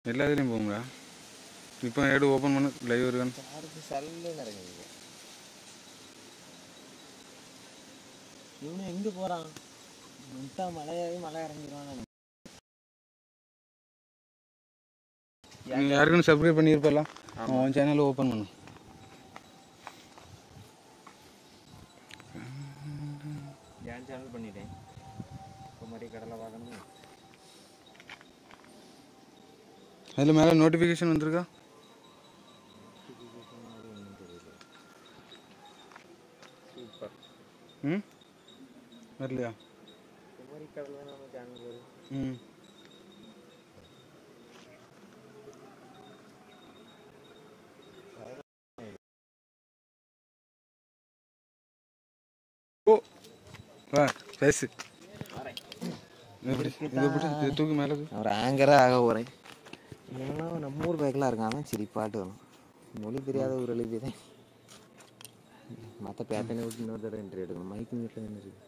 எல்லா இதுலேயும் போகுங்களா இப்போ ஏடு ஓப்பன் பண்ண லைவ் இருக்கான்னு சாருக்கு சல்லுன்னு இறங்குது இவனு எங்க போறான் முட்டா மலையாவே மலை இறங்கிடுவான் நீ யாருக்குன்னு சப்ஸ்கிரைப் பண்ணியிருப்பலாம் அவன் சேனலை ஓப்பன் பண்ணு என் சேனல் பண்ணிட்டேன் குமரி கடலை பார்க்கணும் அதில் மேலே நோட்டிஃபிகேஷன் வந்திருக்கா சூப்பர் ம் வரலையா குமரி கடல் தான் நம்ம சேனல் வரும் ம் ஓ வா பேசு எப்படி இது எப்படி இது தூக்கி மேலே தூக்கு. அவர் ஆங்கராக ஆக போகிறேன் ஏன்னா நம்ம ஊர் பைக்கெலாம் இருக்கான் அவன் சிரிப்பாட்டு வரும் மொழி தெரியாத ஒரு எழுதி தான் மற்ற பேத்தனை விட்டு இன்னொரு தடவை என்ட்ரி எடுக்கணும் மைக்கு வீட்டில் என்ன இருக்கு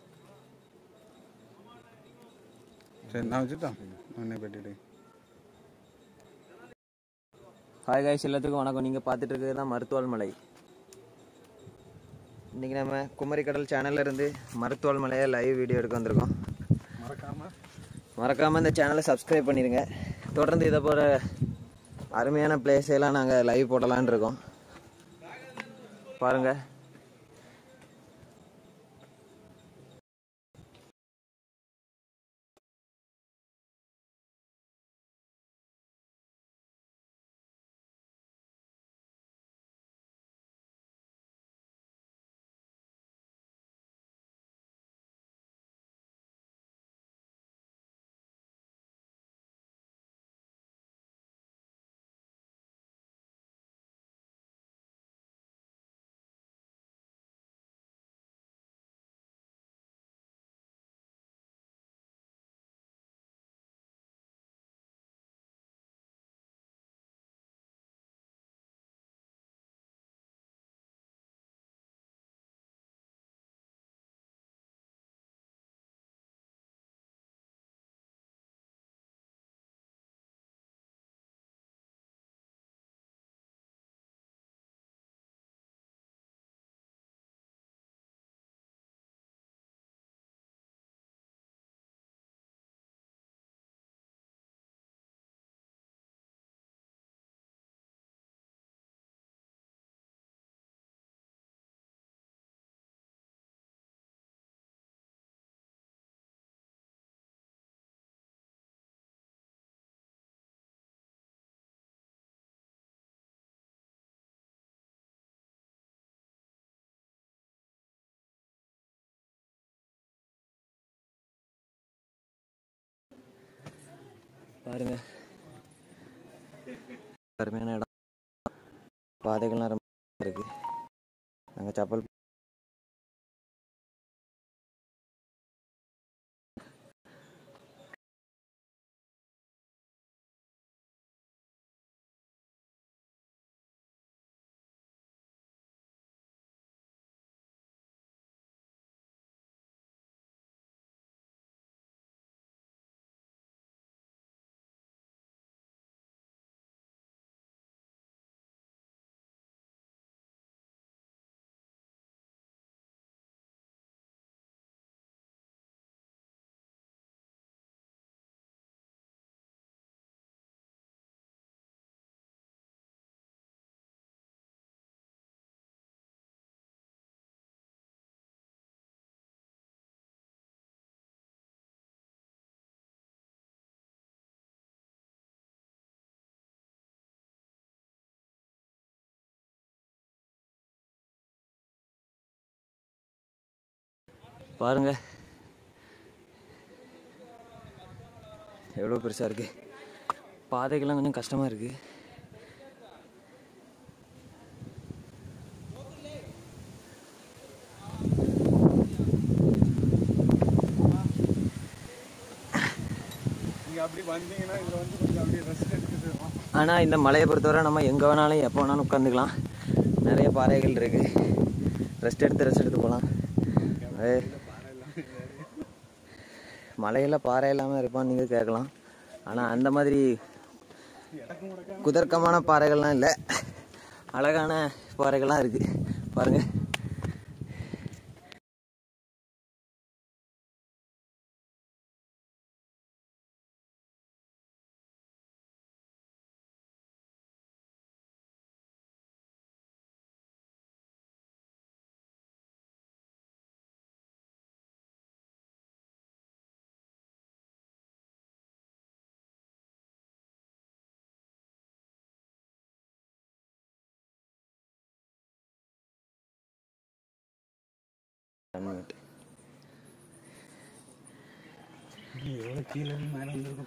சரி நான் வச்சுட்டான் நானே கட்டிட்டு ஹாய் காய்ஸ் எல்லாத்துக்கும் வணக்கம் நீங்கள் பார்த்துட்டு இருக்கிறது தான் மருத்துவல் மலை இன்றைக்கி நம்ம குமரி கடல் சேனல்ல இருந்து மருத்துவல் மலையை லைவ் வீடியோ எடுக்க வந்திருக்கோம் மறக்காம மறக்காமல் இந்த சேனலை சப்ஸ்கிரைப் பண்ணிடுங்க தொடர்ந்து இதை போல அருமையான பிளேஸ் எல்லாம் நாங்கள் லைவ் போடலான்னு இருக்கோம் பாருங்கள் பாருங்க அருமையான இடம் பாதைகள்லாம் ரொம்ப இருக்கு நாங்கள் சப்பல் பாருங்க எவ்வளோ பெருசாக இருக்கு பாதைகள்லாம் கொஞ்சம் கஷ்டமாக இருக்கு நீங்கள் அப்படி வந்தீங்கன்னா இதில் வந்து கொஞ்சம் அப்படியே ரெஸ்ட் எடுத்துட்டு ஆனால் இந்த மலையை பொறுத்தவரை நம்ம எங்கே வேணாலும் எப்போ வேணாலும் உட்காந்துக்கலாம் நிறைய பாறைகள் இருக்கு ரெஸ்ட் எடுத்து ரெஸ்ட் எடுத்து போகலாம் அது மலையில் பாறை இல்லாமல் இருப்பான்னு நீங்கள் கேட்கலாம் ஆனால் அந்த மாதிரி குதர்க்கமான பாறைகள்லாம் இல்லை அழகான பாறைகள்லாம் இருக்கு பாருங்க எவ்வளோ கீழே மேலே வந்துருக்கும்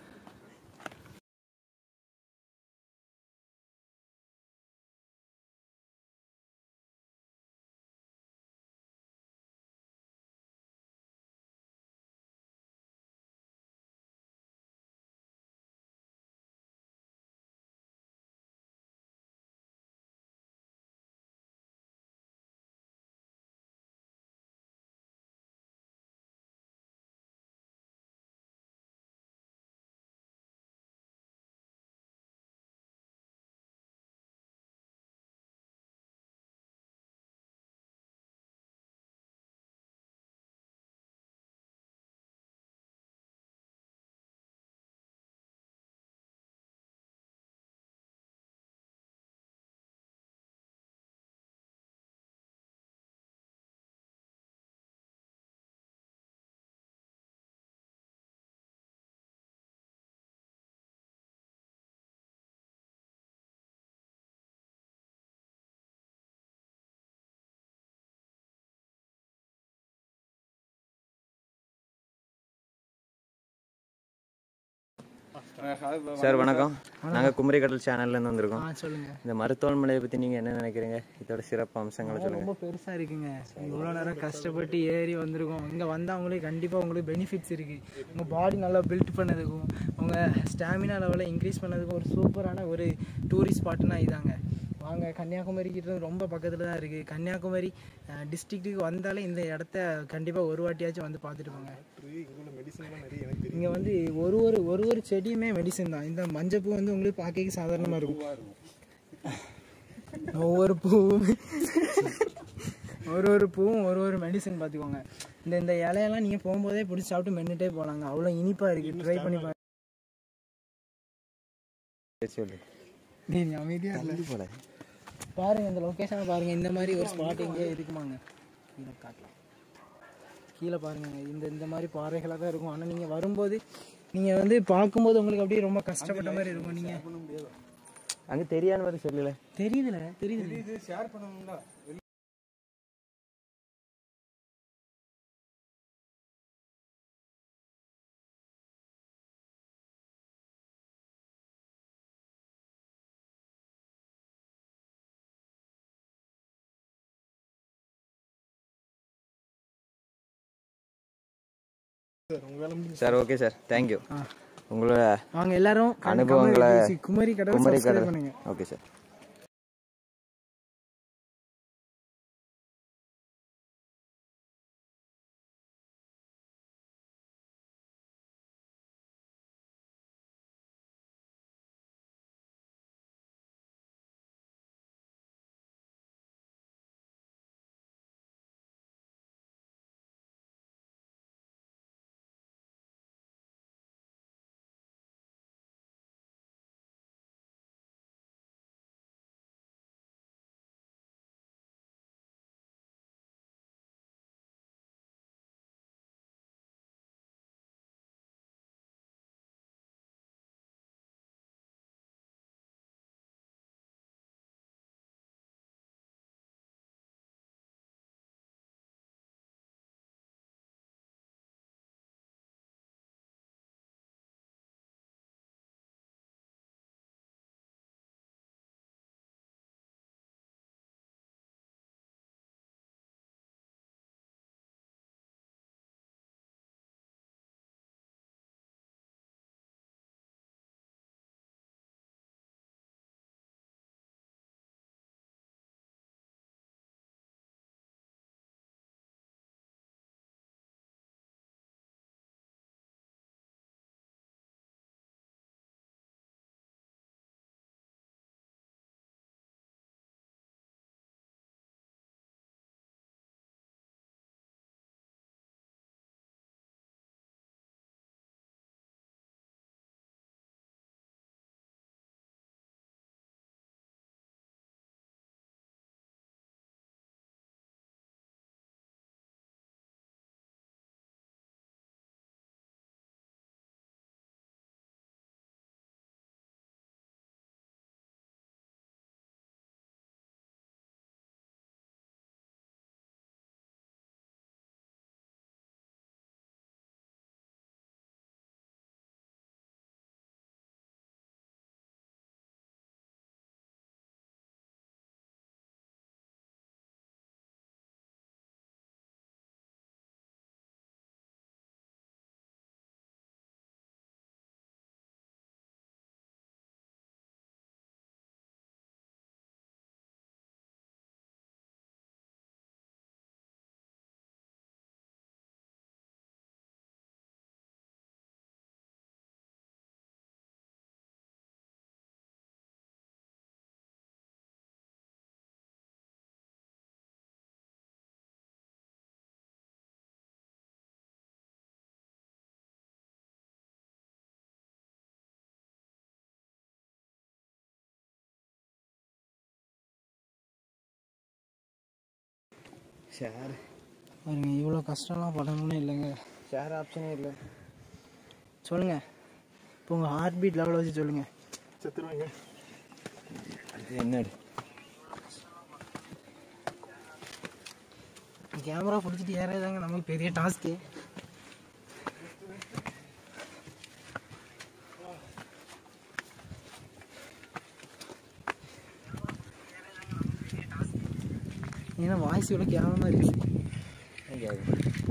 சார் வணக்கம் நாங்கள் குமரி கடல் சேனல்லேருந்து வந்திருக்கோம் ஆ சொல்லுங்க இந்த மருத்துவ மலையை பற்றி நீங்கள் என்ன நினைக்கிறீங்க இதோட சிறப்பு அம்சங்களை சொல்லுங்கள் ரொம்ப பெருசா இருக்குங்க இவ்வளோ நேரம் கஷ்டப்பட்டு ஏறி வந்திருக்கோம் இங்க வந்தா உங்களுக்கு கண்டிப்பா உங்களுக்கு பெனிஃபிட்ஸ் இருக்கு உங்க பாடி நல்லா பில்ட் பண்ணதுக்கும் உங்க ஸ்டாமினா லெவலை இன்க்ரீஸ் பண்ணதுக்கும் ஒரு சூப்பரான ஒரு டூரிஸ்ட் ஸ்பாட்னா இதாங்க வாங்க கன்னியாகுமரி கிட்ட ரொம்ப பக்கத்துல தான் இருக்கு கன்னியாகுமரி டிஸ்ட்ரிக்ட்டுக்கு வந்தாலே இந்த இடத்த கண்டிப்பா ஒரு வாட்டியாச்சும் வந்து பார்த்துட்டு போங்க இங்க வந்து ஒரு ஒரு ஒரு ஒரு செடியுமே மெடிசன் தான் இந்த மஞ்சப்பூ வந்து உங்களுக்கு பார்க்க சாதாரணமா இருக்கும் ஒவ்வொரு பூவும் ஒரு ஒரு பூவும் ஒரு ஒரு மெடிசன் பார்த்துக்கோங்க இந்த இந்த இலையெல்லாம் நீங்கள் போகும்போதே பிடிச்சி சாப்பிட்டு மென்னுட்டே போகலாங்க அவ்வளோ இனிப்பாக இருக்குது ட்ரை பண்ணி பாருங்க சொல்லு நீ அமைதியாக இல்லை போல பாருங்க இந்த லொக்கேஷனை பாருங்க இந்த மாதிரி ஒரு ஸ்பாட் எங்கேயே இருக்குமாங்க கீழே காட்டலாம் கீழே பாருங்க இந்த இந்த மாதிரி பாறைகளாக தான் இருக்கும் ஆனால் நீங்கள் வரும்போது நீங்கள் வந்து பார்க்கும்போது உங்களுக்கு அப்படியே ரொம்ப கஷ்டப்பட்ட மாதிரி இருக்கும் நீங்கள் அங்கே தெரியாத மாதிரி சொல்லல தெரியுதுல தெரியுது இது ஷேர் பண்ணணும்ல சார் ஓகே சார் தேங்க்யூ ஆ. உங்களோட வாங்க எல்லாரும் அனுபவங்களை குமரி கடை குமரி சப்ஸ்கிரைப் கடல் பண்ணுங்க ஓகே சார் ஷேர் பாருங்க இவ்வளோ கஷ்டம்லாம் படணும்னு இல்லைங்க ஷேர் ஆப்ஷனே இல்லை சொல்லுங்கள் இப்போ உங்கள் ஹார்ட் பீட் லெவலில் வச்சு சொல்லுங்கள் அடுத்து என்னடு கேமரா பிடிச்சிட்டு ஏறதாங்க நமக்கு பெரிய டாஸ்க்கு ஏன்னா வாய்ஸ் இவ்வளோ கேவலமாக இருக்குது கேட்கும்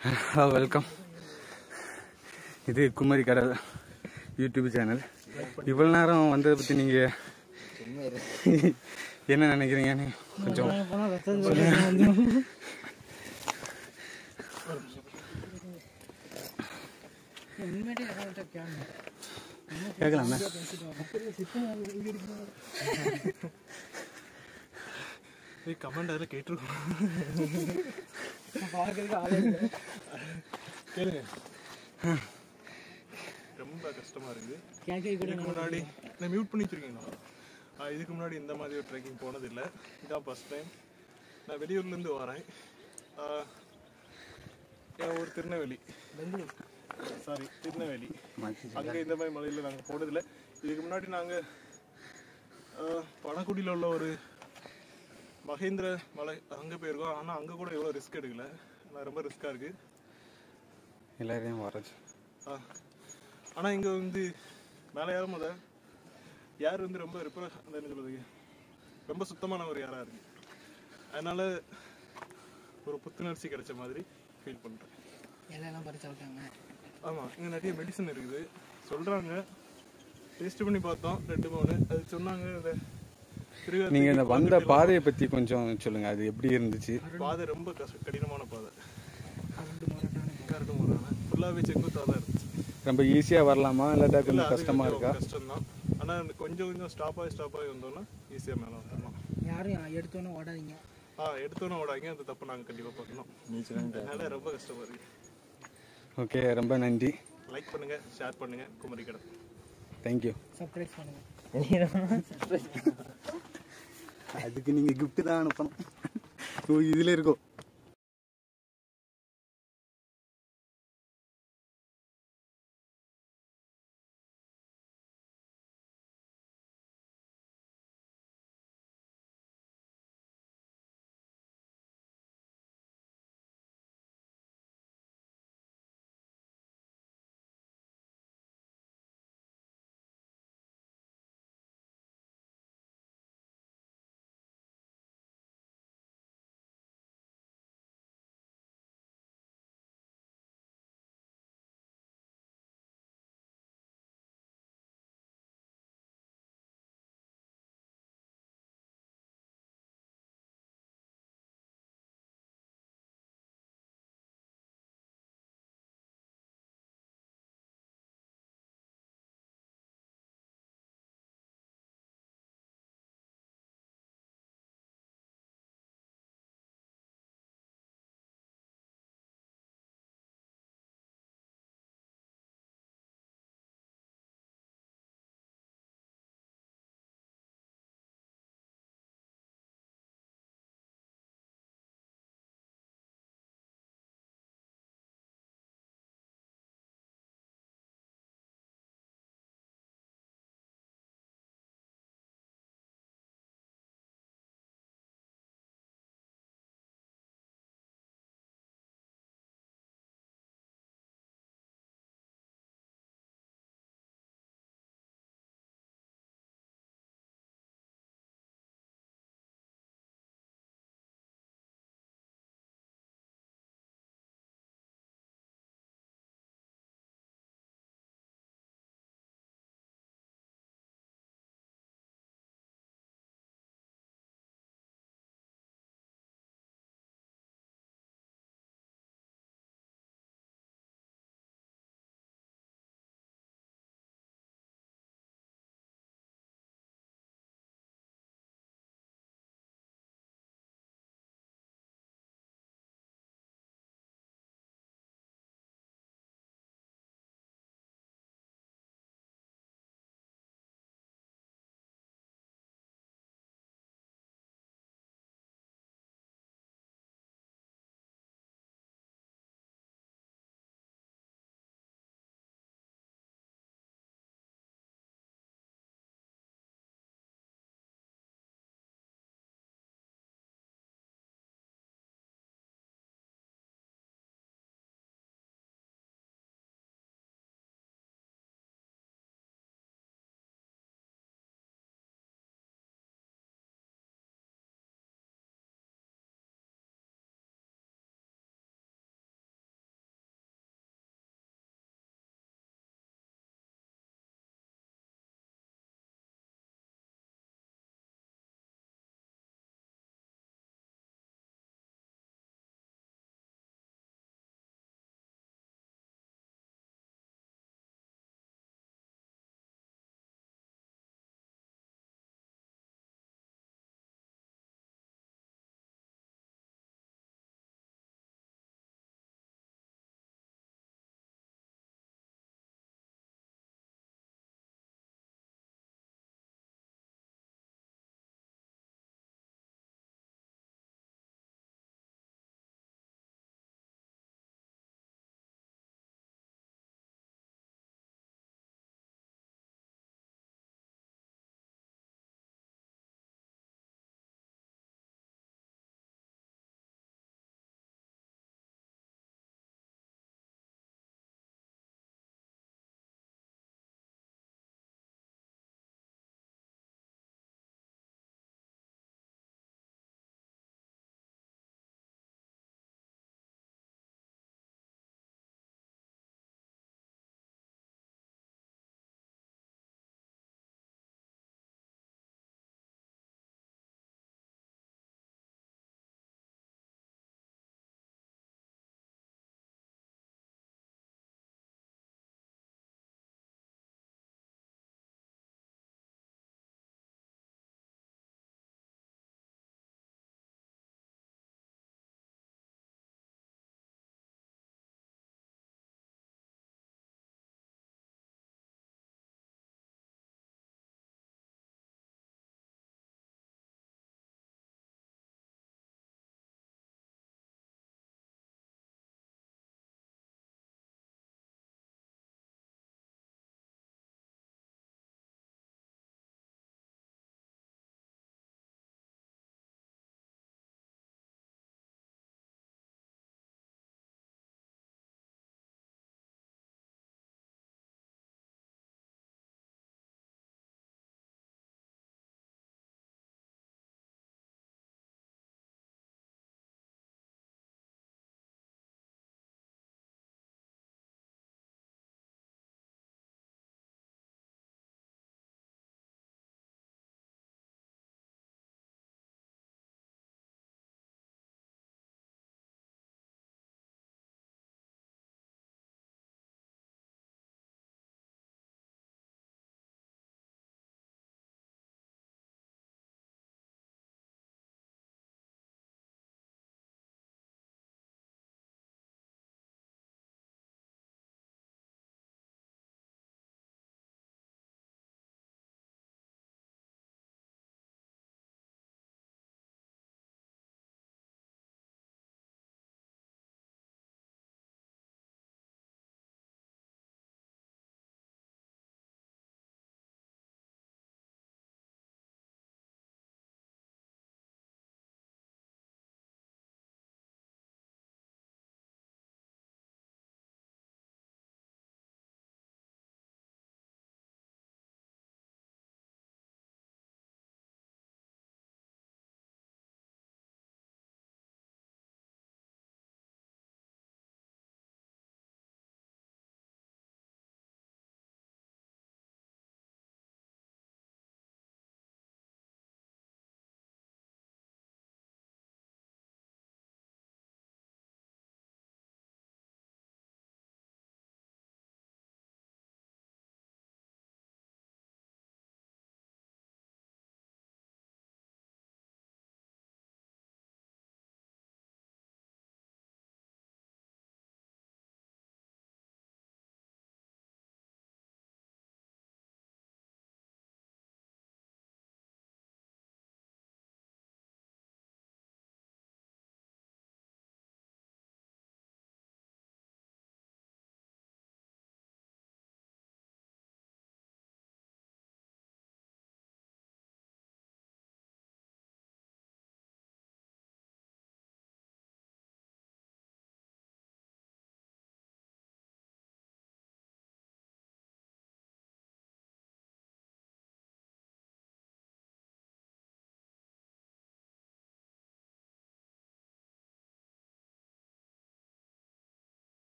வெல்கம் இது குமரி கடல் யூடியூப் சேனல் இவ்வளோ நேரம் வந்ததை பற்றி நீங்கள் என்ன நினைக்கிறீங்கன்னு கொஞ்சம் போனால் ரத்தம் வந்துடும் உண்மையிலே யாராவது கேட்கணும் கேட்கலாமே கமெண்ட் அதில் கேட்டிருக்கோம் பார்க்கறதுக்கு ஆளே இல்லை கேளுங்க ரொம்ப கஷ்டமா இருக்குது கேட்க கூட இதுக்கு முன்னாடி நான் மியூட் பண்ணி வச்சிருக்கீங்களா ஆ, இதுக்கு முன்னாடி இந்த மாதிரி ஒரு ட்ரெக்கிங் போனதில்லை இதான் ஃபர்ஸ்ட் டைம் நான் வெளியூர்லேருந்து வரேன் ஆ, என் ஊர் திருநெல்வேலி சாரி திருநெல்வேலி அங்கே இந்த மாதிரி மலையில் நாங்கள் போனதில்லை இதுக்கு முன்னாடி நாங்கள் பணக்குடியில் உள்ள ஒரு மகேந்திர மலை அங்கே போயிருக்கோம் ஆனால் அங்கே கூட எவ்வளோ ரிஸ்க் எடுக்கல ஆனால் ரொம்ப ரிஸ்க்காக இருக்குது எல்லாரையும் வரச்சு ஆ ஆனால் இங்கே வந்து மேலே ஏறும் போது யார் வந்து ரொம்ப ரிப்பர அந்த என்ன சொல்றது ரொம்ப சுத்தமான ஒரு யாராக இருக்கு அதனால ஒரு புத்துணர்ச்சி கிடைச்ச மாதிரி ஃபீல் பண்ணுறேன் இலையெல்லாம் பறிச்சு விட்டாங்க ஆமாம் இங்கே நிறைய மெடிசன் இருக்குது சொல்கிறாங்க டேஸ்ட் பண்ணி பார்த்தோம் ரெண்டு மூணு அது சொன்னாங்க இந்த திருகார்த்திகை நீங்கள் இந்த வந்த பாதையை பற்றி கொஞ்சம் சொல்லுங்கள் அது எப்படி இருந்துச்சு பாதை ரொம்ப கஷ்ட கடினமான பாதை கரடு முறையான ஃபுல்லாகவே செங்குத்தாக தான் இருந்துச்சு ரொம்ப ஈஸியாக வரலாமா இல்லாட்டா இல்ல, கொஞ்சம் அது கஷ்டமாக கொஞ்சம் இருக்கா கஷ்டம்தான் ஆனா கொஞ்சம் கொஞ்சம் ஸ்டாப் ஆகி ஸ்டாப் ஆகி வந்தோம்னா ஈஸியா மேல வந்துடலாம் யாரும் எடுத்தோன்னே ஓடாதீங்க ஆ எடுத்தோன்னே ஓடாங்க அந்த தப்பு நாங்க கண்டிப்பா பார்க்கணும் அதனால ரொம்ப கஷ்டமா இருக்கு ஓகே ரொம்ப நன்றி லைக் பண்ணுங்க ஷேர் பண்ணுங்க குமரி கடை தேங்க்யூ சர்ப்ரைஸ் பண்ணுங்க அதுக்கு நீங்கள் கிஃப்ட் தான் அனுப்பணும் ஓ இதில் இருக்கும்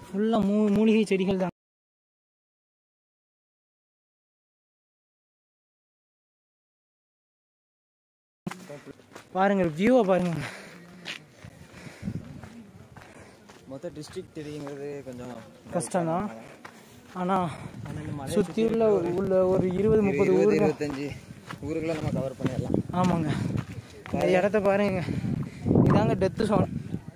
ஃபுல்லாக மூ மூலிகை செடிகள் தான் பாருங்க வியூவை பாருங்க மொத்த டிஸ்ட்ரிக்ட் தெரியுங்கிறது கொஞ்சம் கஷ்டம்தான் ஆனால் ஆனால் இந்த மலை சுற்றி உள்ள உள்ள ஒரு இருபது முப்பது இருபது ஊர் இருபத்தஞ்சு ஊருக்குள்ள நம்ம கவர் பண்ணிடலாம் ஆமாங்க இந்த இடத்த பாருங்க இதாங்க டெத்து சோன்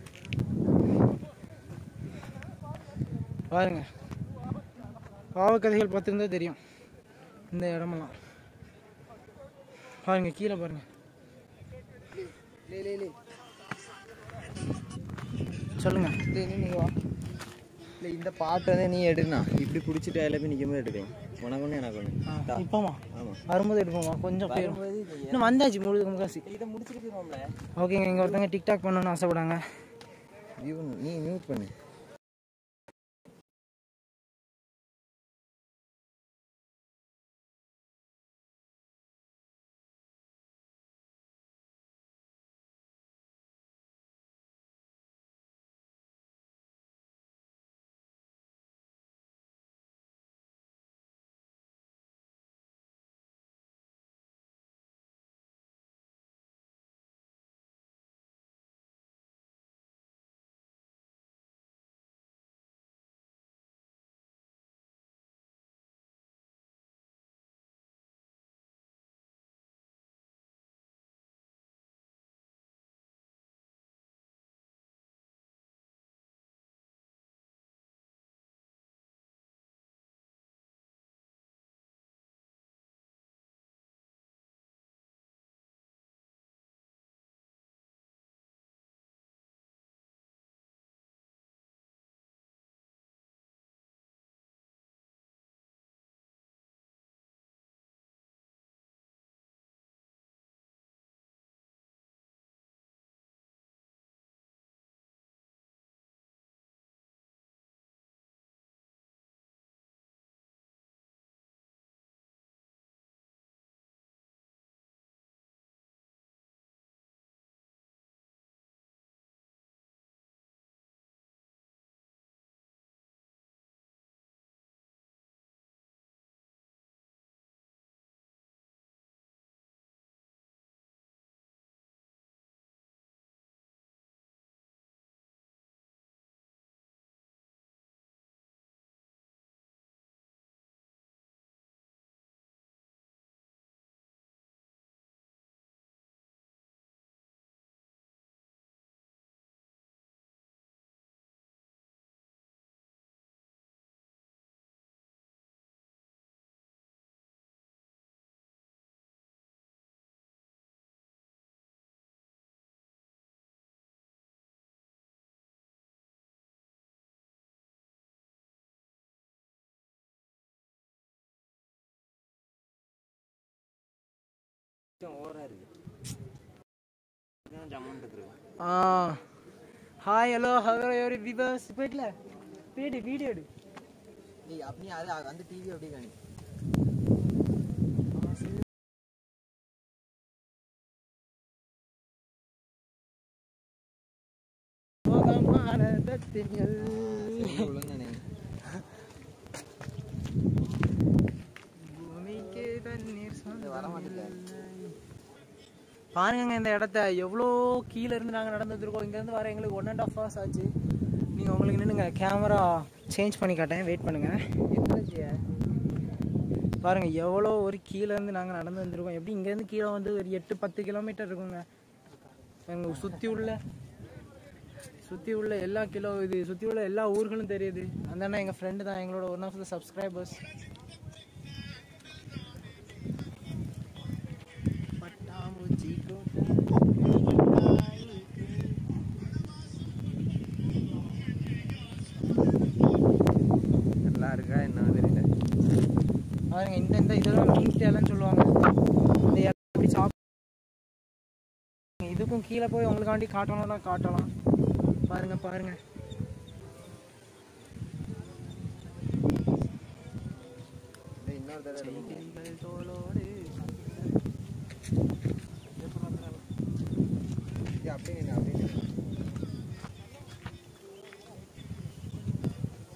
பாருங்க பாவக்கதைகள் பார்த்துருந்தா தெரியும் இந்த இடமெல்லாம் பாருங்க கீழே பாருங்க சொல்லுங்க நீ வா இல்லை இந்த பாட்டு வந்து நீ எடுனா இப்படி பிடிச்சிட்டு அதில் போய் நிற்கும் போது எடுப்பேன் உனக்கு ஒன்று எனக்கு ஒன்று இப்போமா ஆமாம் வரும்போது எடுப்போமா கொஞ்சம் பேரும் இன்னும் வந்தாச்சு முழு முக்காசி இதை முடிச்சுட்டு போயிருவோம்ல ஓகேங்க இங்கே ஒருத்தங்க டிக்டாக் பண்ணணும்னு ஆசைப்படாங்க வியூ நீ மியூட் பண்ணு ஓவராக இருக்கு அமௌண்ட் இருக்கு ஆ hi hello hello every viewers போயிட்டல போயிடு வீடியோ எடு நீ அப்படியே அது அந்த டிவி அப்படியே காணி ஒழுங்கானே பூமிக்கு தண்ணீர் வர மாட்டேன் பாருங்க இந்த இடத்த எவ்வளோ கீழே இருந்து நாங்கள் நடந்து வந்திருக்கோம் இங்கேருந்து வர எங்களுக்கு ஒன் அண்ட் ஆஃப் ஹவர்ஸ் ஆச்சு நீங்கள் உங்களுக்கு நின்றுங்க கேமரா சேஞ்ச் பண்ணி காட்டேன் வெயிட் பண்ணுங்க பாருங்க எவ்வளோ ஒரு கீழே இருந்து நாங்கள் நடந்து வந்திருக்கோம் எப்படி இங்கேருந்து கீழே வந்து ஒரு எட்டு பத்து கிலோமீட்டர் இருக்குங்க எங்க சுற்றி உள்ள சுற்றி உள்ள எல்லா கிலோ இது சுற்றி உள்ள எல்லா ஊர்களும் தெரியுது அந்த அண்ணா எங்கள் ஃப்ரெண்டு தான் எங்களோட ஒன் ஆஃப் த சப்ஸ்கிரைபர்ஸ் நல்லா இருக்கா என்ன தெரியல பாருங்க இந்த இந்த இதெல்லாம் மீன் தேலன்னு சொல்லுவாங்க இந்த இலை இப்படி சாப் இதுக்கும் கீழே போய் உங்களுக்காண்டி காட்டணும்னா காட்டலாம் பாருங்க பாருங்க இது இன்னொரு தடவை எடுப்போம். செய்திகள் தோளோடு இது அப்படியே நின்னு, அப்படியே நின்னு.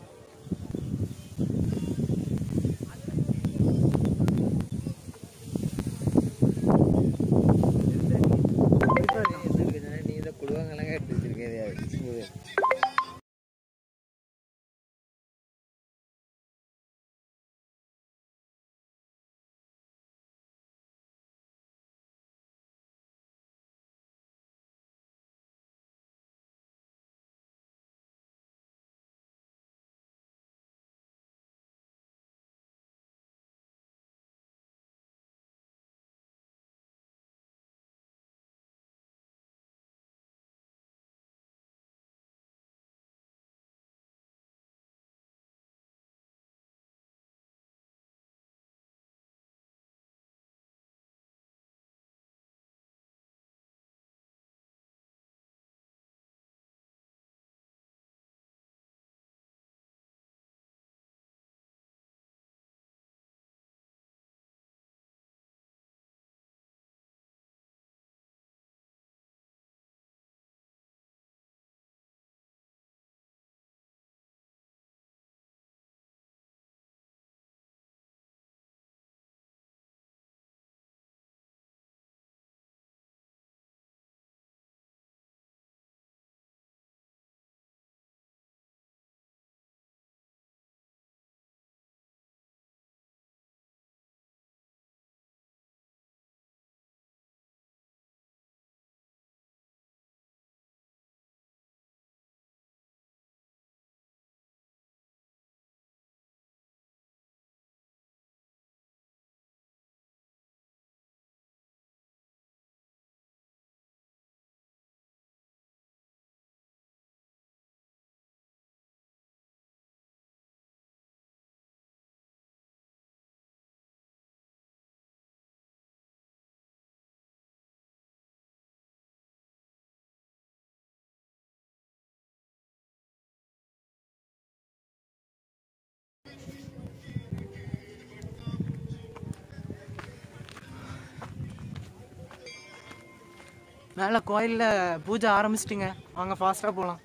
மேலே கோயிலில் பூஜை ஆரம்பிச்சிட்டுங்க வாங்க ஃபாஸ்ட்டாக போகலாம்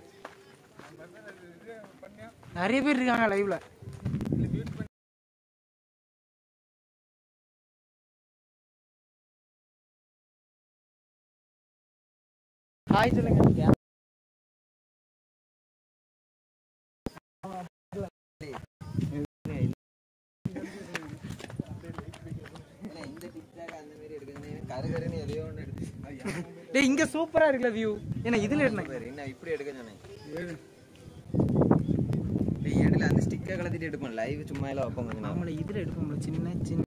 நிறைய பேர் இருக்காங்க லைவ்ல ஹாய் சொல்லுங்க இந்த டிக்டாக் அந்த மாதிரி எடுக்குது கருகருன்னு எதையோ ஒன்று எடுத்து டேய் இங்க சூப்பரா இருக்குல்ல வியூ ஏன்னா இதுல எடுனேன் பாரு, என்ன இப்படி எடுக்க சொன்னேன் டேய், இடையில அந்த ஸ்டிக்கை கலத்திட்டு எடுப்போம் லைவ் சும்மா எல்லாம் வைப்போம் கொஞ்ச நேரம் நம்மள இதுல எடுப்போம்ல சின்ன சின்ன